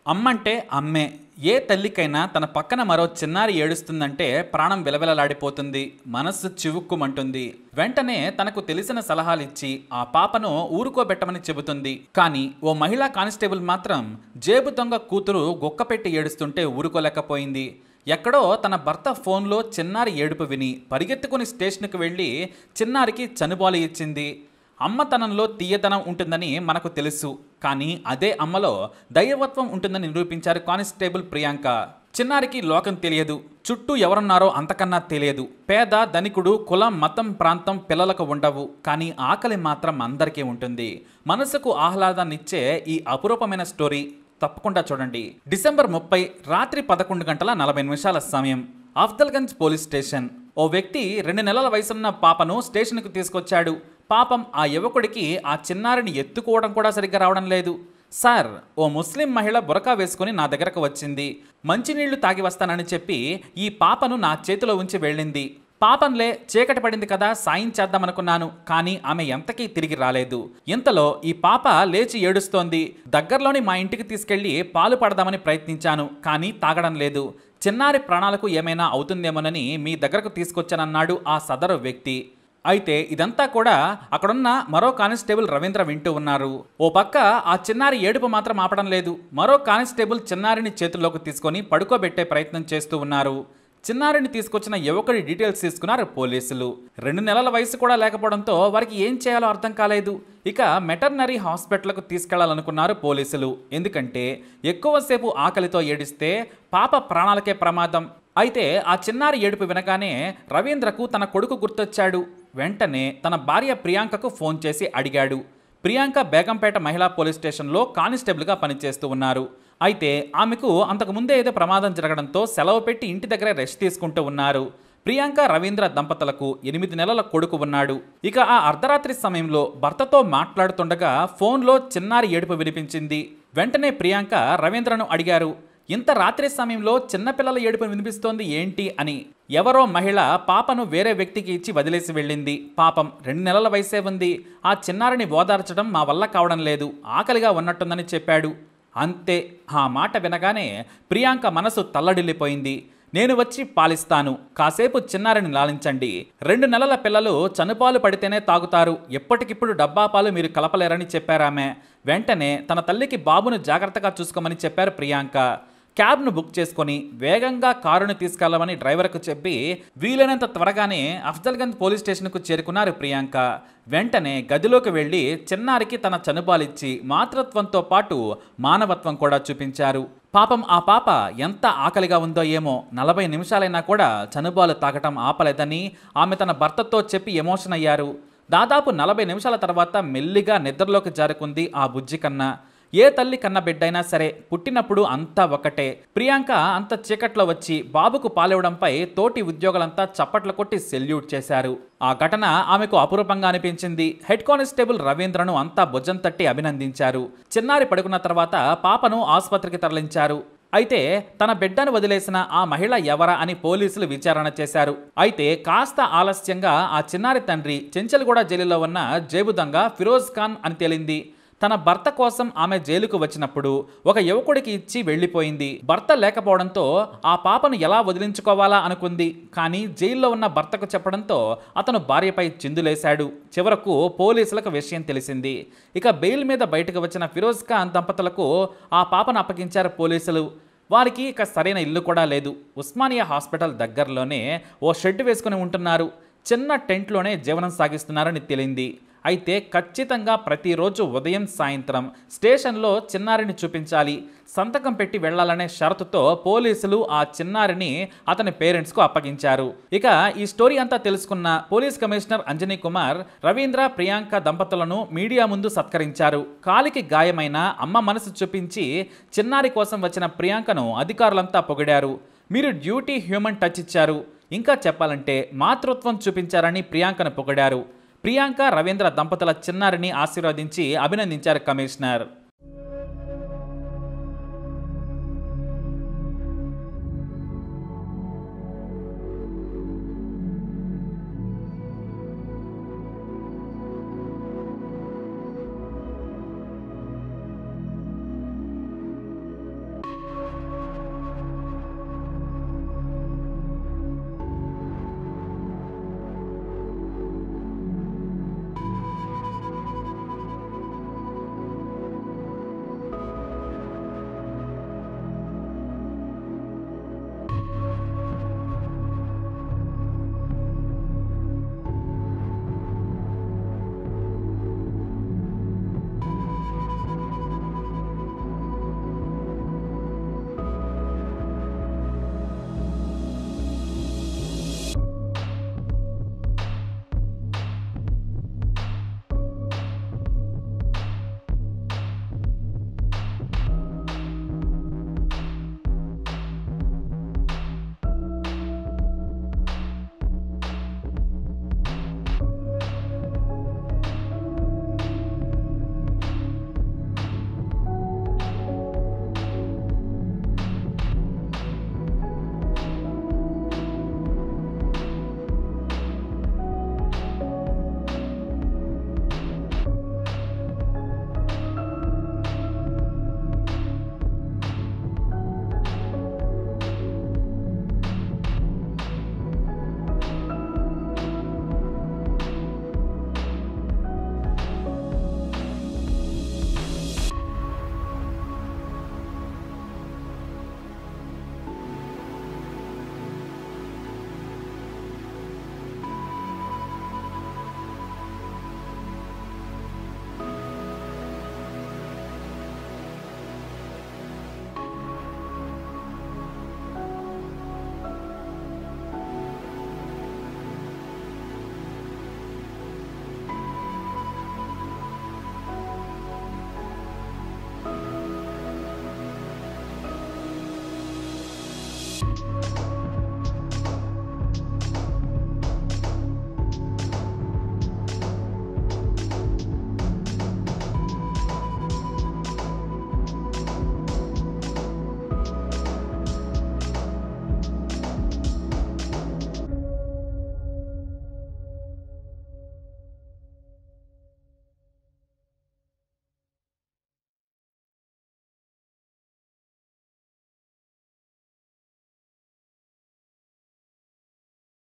అమ్మంటే అమ్మే ఏ తల్లికైనా తన పక్కన మరో చిన్నారి ఏడుస్తుందంటే ప్రాణం విలవిలలాడిపోతుంది మనస్సు చివుక్కుమంటుంది వెంటనే తనకు తెలిసిన సలహాలిచ్చి ఆ పాపను ఊరుకోబెట్టమని చెబుతుంది కానీ ఓ మహిళా కానిస్టేబుల్ మాత్రం జేబు దొంగ కూతురు గుక్కపెట్టి ఏడుస్తుంటే ఊరుకోలేకపోయింది ఎక్కడో తన భర్త ఫోన్లో చిన్నారి ఏడుపు విని పరిగెత్తుకుని స్టేషన్కి వెళ్ళి చిన్నారికి చనుబాలు ఇచ్చింది అమ్మతనంలో తీయదనం ఉంటుందని మనకు తెలుసు కానీ అదే అమ్మలో దైవత్వం ఉంటుందని నిరూపించారు కానిస్టేబుల్ ప్రియాంక చిన్నారికి లోకం తెలియదు చుట్టూ ఎవరున్నారో అంతకన్నా తెలియదు పేద ధనికుడు కులం మతం ప్రాంతం పిల్లలకు ఉండవు కానీ ఆకలి మాత్రం అందరికీ ఉంటుంది మనసుకు ఆహ్లాదాన్నిచ్చే ఈ అపురూపమైన స్టోరీ తప్పకుండా చూడండి డిసెంబర్ ముప్పై రాత్రి పదకొండు గంటల నలభై నిమిషాల సమయం అఫ్దల్గంజ్ పోలీస్ స్టేషన్ ఓ వ్యక్తి రెండు నెలల వయసున్న పాపను స్టేషన్కు తీసుకొచ్చాడు పాపం ఆ యువకుడికి ఆ చిన్నారిని ఎత్తుకోవడం కూడా సరిగ్గా రావడం లేదు సార్ ఓ ముస్లిం మహిళ బురకా వేసుకుని నా దగ్గరకు వచ్చింది మంచినీళ్లు తాగి వస్తానని చెప్పి ఈ పాపను నా చేతిలో ఉంచి వెళ్ళింది పాపంలే చీకటి పడింది కదా సాయం చేద్దామనుకున్నాను కానీ ఆమె ఎంతకీ తిరిగి రాలేదు ఇంతలో ఈ పాప లేచి ఏడుస్తోంది దగ్గరలోని మా ఇంటికి తీసుకెళ్లి పాలు పడదామని ప్రయత్నించాను కానీ తాగడం లేదు చిన్నారి ప్రాణాలకు ఏమైనా అవుతుందేమోనని మీ దగ్గరకు తీసుకొచ్చానన్నాడు ఆ సదరు వ్యక్తి అయితే ఇదంతా కూడా అక్కడున్న మరో కానిస్టేబుల్ రవీంద్ర వింటూ ఉన్నారు ఓ పక్క ఆ చిన్నారి ఏడుపు మాత్రం ఆపడం లేదు మరో కానిస్టేబుల్ చిన్నారిని చేతుల్లోకి తీసుకొని పడుకోబెట్టే ప్రయత్నం చేస్తూ ఉన్నారు చిన్నారిని తీసుకొచ్చిన యువకుడి డీటెయిల్స్ తీసుకున్నారు పోలీసులు రెండు నెలల వయసు కూడా లేకపోవడంతో వారికి ఏం చేయాలో అర్థం కాలేదు ఇక మెటర్నరీ హాస్పిటల్కు తీసుకెళ్లాలనుకున్నారు పోలీసులు ఎందుకంటే ఎక్కువసేపు ఆకలితో ఏడిస్తే పాప ప్రాణాలకే ప్రమాదం అయితే ఆ చిన్నారి ఏడుపు వినగానే రవీంద్రకు తన కొడుకు గుర్తొచ్చాడు వెంటనే తన భార్య ప్రియాంకకు ఫోన్ చేసి అడిగాడు ప్రియాంక బేగంపేట మహిళా పోలీస్ స్టేషన్లో కానిస్టేబుల్గా పనిచేస్తూ ఉన్నారు అయితే ఆమెకు అంతకుముందే ఏదో ప్రమాదం జరగడంతో సెలవు పెట్టి ఇంటి దగ్గరే రెస్ట్ తీసుకుంటూ ఉన్నారు ప్రియాంక రవీంద్ర దంపతులకు ఎనిమిది నెలల కొడుకు ఉన్నాడు ఇక ఆ అర్ధరాత్రి సమయంలో భర్తతో మాట్లాడుతుండగా ఫోన్లో చిన్నారి ఏడుపు వినిపించింది వెంటనే ప్రియాంక రవీంద్రను అడిగారు ఇంత రాత్రి సమయంలో చిన్నపిల్లల ఏడుపు వినిపిస్తోంది ఏంటి అని ఎవరో మహిళ పాపను వేరే వ్యక్తికి ఇచ్చి వదిలేసి వెళ్ళింది పాపం రెండు నెలల వయసే ఉంది ఆ చిన్నారిని ఓదార్చడం మా వల్ల కావడం లేదు ఆకలిగా ఉన్నట్టుందని చెప్పాడు అంతే ఆ మాట వినగానే ప్రియాంక మనసు తల్లడిల్లిపోయింది నేను వచ్చి పాలిస్తాను కాసేపు చిన్నారిని లాలించండి రెండు నెలల పిల్లలు చనుపాలు పడితేనే తాగుతారు ఎప్పటికిప్పుడు డబ్బా పాలు మీరు కలపలేరని చెప్పారామె వెంటనే తన తల్లికి బాబును జాగ్రత్తగా చూసుకోమని చెప్పారు ప్రియాంక క్యాబ్ను బుక్ చేసుకొని వేగంగా కారును తీసుకెళ్లమని డ్రైవర్కు చెప్పి వీలైనంత త్వరగానే అఫ్జల్గంజ్ పోలీస్ స్టేషన్కు చేరుకున్నారు ప్రియాంక వెంటనే గదిలోకి వెళ్ళి చిన్నారికి తన చనుబాలిచ్చి మాతృత్వంతో పాటు మానవత్వం కూడా చూపించారు పాపం ఆ పాప ఎంత ఆకలిగా ఉందో ఏమో నలభై నిమిషాలైనా కూడా చనుబాలు తాగటం ఆపలేదని ఆమె తన భర్తతో చెప్పి ఎమోషన్ అయ్యారు దాదాపు నలభై నిమిషాల తర్వాత మెల్లిగా నిద్రలోకి జారుకుంది ఆ బుజ్జి కన్నా ఏ తల్లి కన్న బిడ్డైనా సరే పుట్టినప్పుడు అంతా ఒకటే ప్రియాంక అంత చీకట్లో వచ్చి బాబుకు పాలివ్వడంపై తోటి ఉద్యోగులంతా చప్పట్లు కొట్టి సెల్యూట్ చేశారు ఆ ఘటన ఆమెకు అపురూపంగా అనిపించింది హెడ్ కానిస్టేబుల్ రవీంద్రను అంతా భుజం తట్టి అభినందించారు చిన్నారి పడుకున్న తర్వాత పాపను ఆసుపత్రికి తరలించారు అయితే తన బిడ్డను వదిలేసిన ఆ మహిళ ఎవరా అని పోలీసులు విచారణ చేశారు అయితే కాస్త ఆలస్యంగా ఆ చిన్నారి తండ్రి చెంచల్గూడ జైలులో ఉన్న జేబు దొంగ ఫిరోజ్ ఖాన్ అని తేలింది తన భర్త కోసం ఆమె జైలుకు వచ్చినప్పుడు ఒక యువకుడికి ఇచ్చి వెళ్ళిపోయింది భర్త లేకపోవడంతో ఆ పాపను ఎలా వదిలించుకోవాలా అనుకుంది కానీ జైల్లో ఉన్న భర్తకు చెప్పడంతో అతను భార్యపై చిందులేశాడు చివరకు పోలీసులకు విషయం తెలిసింది ఇక బెయిల్ మీద బయటకు వచ్చిన ఫిరోజ్ ఖాన్ దంపతులకు ఆ పాపను అప్పగించారు పోలీసులు వారికి ఇక సరైన ఇల్లు కూడా లేదు ఉస్మానియా హాస్పిటల్ దగ్గరలోనే ఓ షెడ్ వేసుకుని ఉంటున్నారు చిన్న టెంట్లోనే జీవనం సాగిస్తున్నారని తేలింది అయితే ఖచ్చితంగా ప్రతిరోజు ఉదయం సాయంత్రం స్టేషన్లో చిన్నారిని చూపించాలి సంతకం పెట్టి వెళ్లాలనే షరతుతో పోలీసులు ఆ చిన్నారిని అతని పేరెంట్స్కు అప్పగించారు ఇక ఈ స్టోరీ అంతా తెలుసుకున్న పోలీస్ కమిషనర్ అంజనీ కుమార్ రవీంద్ర ప్రియాంక దంపతులను మీడియా ముందు సత్కరించారు కాలికి గాయమైన అమ్మ మనసు చూపించి చిన్నారి కోసం వచ్చిన ప్రియాంకను అధికారులంతా పొగిడారు మీరు డ్యూటీ హ్యూమన్ టచ్ ఇచ్చారు ఇంకా చెప్పాలంటే మాతృత్వం చూపించారని ప్రియాంకను పొగిడారు ప్రియాంక రవీంద్ర దంపతుల చిన్నారిని ఆశీర్వదించి అభినందించారు కమిషనర్